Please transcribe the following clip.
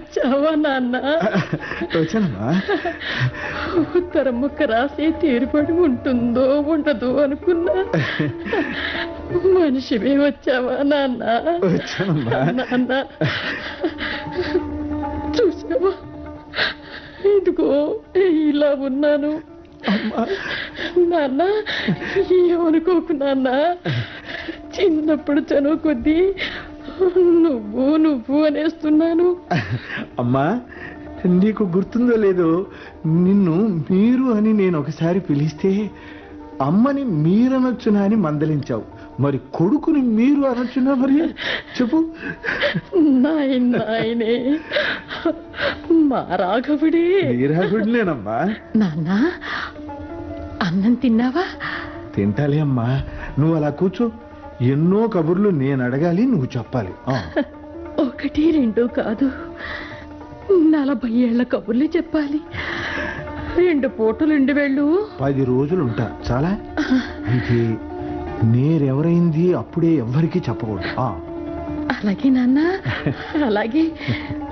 వచ్చావా నాన్న వచ్చానమ్మా ఉత్తరం ముక్క రాసి తీరుపడి ఉంటుందో ఉండదో అనుకున్నా మనిషివే వచ్చావా నాన్న వచ్చానమ్మా నాన్న చూసావా ఇదిగో ఇలా ఉన్నాను అమ్మా నాన్న ఏమనుకోకు నాన్న చిన్నప్పుడు చనువు కొద్దీ నువ్వు నువ్వు అనేస్తున్నాను అమ్మా నీకు గుర్తుందో లేదో నిన్ను మీరు అని నేను ఒకసారి పిలిస్తే అమ్మని మీరనొచ్చునా అని మందలించావు మరి కొడుకుని మీరు అనొచ్చునా మరి చెప్పు నాయన నాయనే మా రాఘవుడే నీరాగుడినేనమ్మా నాన్న అన్నం తిన్నావా తింటాలే అమ్మా నువ్వు అలా కూర్చో ఎన్నో కబుర్లు నేను అడగాలి నువ్వు చెప్పాలి ఆ, ఒకటి రెండు కాదు నలభై ఏళ్ల కబుర్లు చెప్పాలి రెండు పూటలు రెండు వెళ్ళు పది రోజులు ఉంటా చాలా అయితే నేరెవరైంది అప్పుడే ఎవ్వరికీ చెప్పకూడదు ఆ, అలాగే నాన్న అలాగే